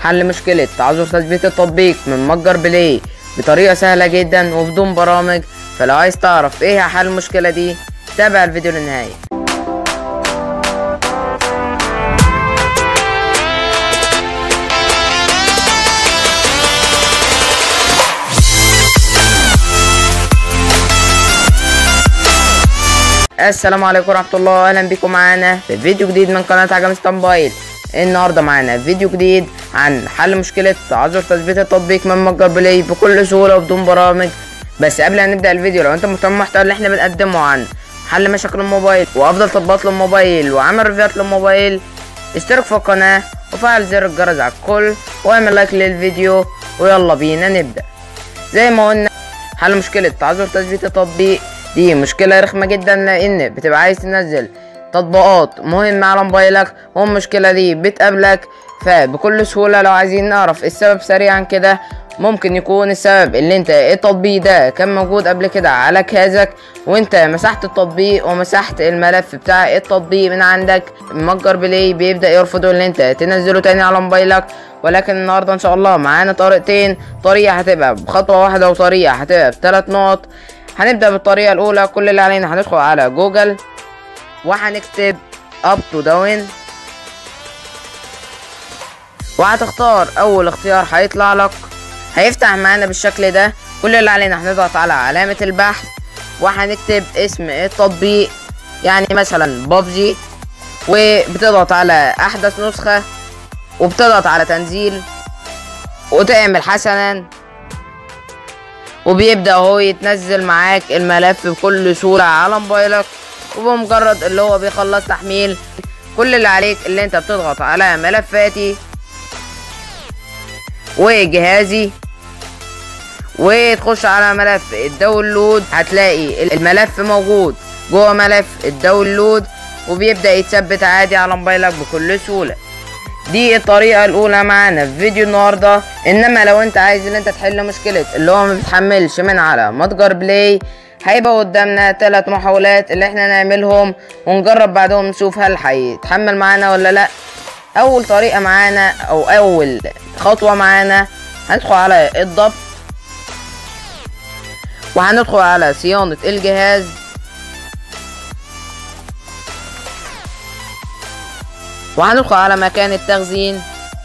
حل مشكلة تعذر تثبيت التطبيق من متجر بلاي بطريقة سهلة جدا وبدون برامج فلو عايز تعرف ايه حل المشكلة دي تابع الفيديو للنهاية السلام عليكم ورحمة الله أهلا بكم معانا في فيديو جديد من قناة عجم ستامبايل النهاردة معانا فيديو جديد عن حل مشكلة تعذر تثبيت التطبيق من متجر بلاي بكل سهولة وبدون برامج بس قبل ما نبدأ الفيديو لو انت مهتم بالمحتوى اللي احنا بنقدمه عن حل مشاكل الموبايل وافضل تطبيقات للموبايل وعمل ريفيوهات للموبايل اشترك في القناة وفعل زر الجرس على الكل واعمل لايك للفيديو ويلا بينا نبدأ زي ما قلنا حل مشكلة تعذر تثبيت التطبيق دي مشكلة رخمة جدا لأن بتبقى عايز تنزل تطبيقات مهمة على موبايلك والمشكلة دي بتقابلك فبكل سهولة لو عايزين نعرف السبب سريعا كده ممكن يكون السبب اللي انت التطبيق ده كان موجود قبل كده على جهازك وانت مسحت التطبيق ومسحت الملف بتاع التطبيق من عندك متجر بلاي بيبدأ يرفضه ان انت تنزله تاني على موبايلك ولكن النهارده ان شاء الله معانا طريقتين طريقة هتبقى بخطوة واحدة وطريقة هتبقى بثلاث نقط هنبدأ بالطريقة الأولى كل اللي علينا هندخل على جوجل وهنكتب up to down وهتختار أول اختيار هيطلع لك هيفتح معانا بالشكل ده كل اللي علينا هنضغط على علامة البحث وهنكتب اسم التطبيق يعني مثلا بابجي وبتضغط على أحدث نسخة وبتضغط على تنزيل وتعمل حسنا وبيبدأ هو يتنزل معاك الملف بكل سهولة على موبايلك وبمجرد اللي هو بيخلص تحميل كل اللي عليك اللي انت بتضغط على ملفاتي وجهازي وتخش على ملف الداونلود هتلاقي الملف موجود جوه ملف الداونلود وبيبدأ يتثبت عادي على موبايلك بكل سهولة دي الطريقة الأولى معانا في فيديو النهاردة إنما لو أنت عايز إن أنت تحل مشكلة اللي هو ما بتحملش من على متجر بلاي هيبقى قدامنا تلات محاولات اللي احنا نعملهم ونجرب بعدهم نشوف هل هيتحمل معانا ولا لأ أول طريقة معانا أو أول خطوة معانا هندخل على الضبط وهندخل على صيانة الجهاز وهندخل على مكان التخزين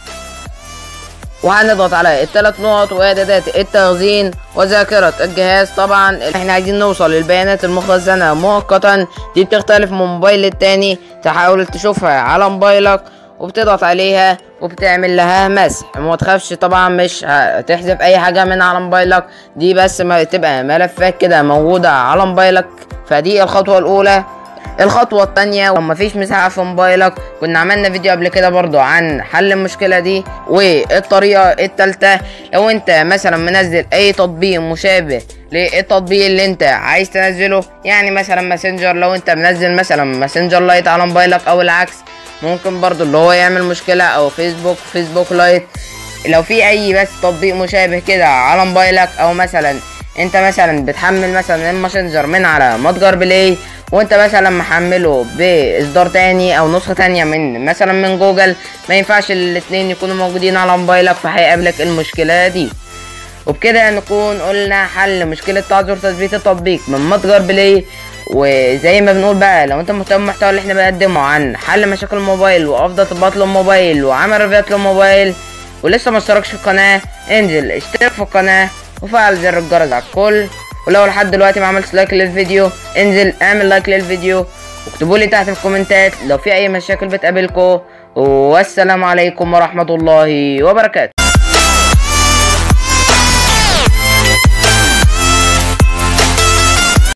وهنضغط على الثلاث نقط واعدادات التخزين وذاكرة الجهاز طبعا احنا عايزين نوصل للبيانات المخزنة مؤقتا دي بتختلف من موبايل للتاني تحاول تشوفها على موبايلك وبتضغط عليها وبتعمل لها مسح وما تخافش طبعا مش هتحذف اي حاجة من على موبايلك دي بس ما تبقى ملفات كده موجودة على موبايلك فدي الخطوة الاولى الخطوة التانية لو مفيش مساحة في موبايلك كنا عملنا فيديو قبل كده برضو عن حل المشكلة دي والطريقة التالتة لو انت مثلا منزل اي تطبيق مشابه للتطبيق اللي انت عايز تنزله يعني مثلا ماسنجر لو انت منزل مثلا ماسنجر لايت على موبايلك او العكس ممكن برضو اللي هو يعمل مشكلة او فيسبوك فيسبوك لايت لو في اي بس تطبيق مشابه كده على موبايلك او مثلا انت مثلا بتحمل مثلا الماسنجر من على متجر بلاي وانت مثلا محمله باصدار تاني او نسخه تانية من مثلا من جوجل ما ينفعش الاتنين يكونوا موجودين على موبايلك فهيقابلك المشكله دي وبكده نكون قلنا حل مشكله تعذر تثبيت التطبيق من متجر بلاي وزي ما بنقول بقى لو انت مهتم بالمحتوى اللي احنا بنقدمه عن حل مشاكل الموبايل وافضل تطبيقات للموبايل وعمل ريفيوهات للموبايل ولسه ما اشتركش في القناه انزل اشترك في القناه وفعل زر الجرس على الكل ولو لحد دلوقتي ما عملتش لايك للفيديو انزل اعمل لايك للفيديو واكتبوا لي تحت في الكومنتات لو في اي مشاكل بتقابلكم والسلام عليكم ورحمة الله وبركاته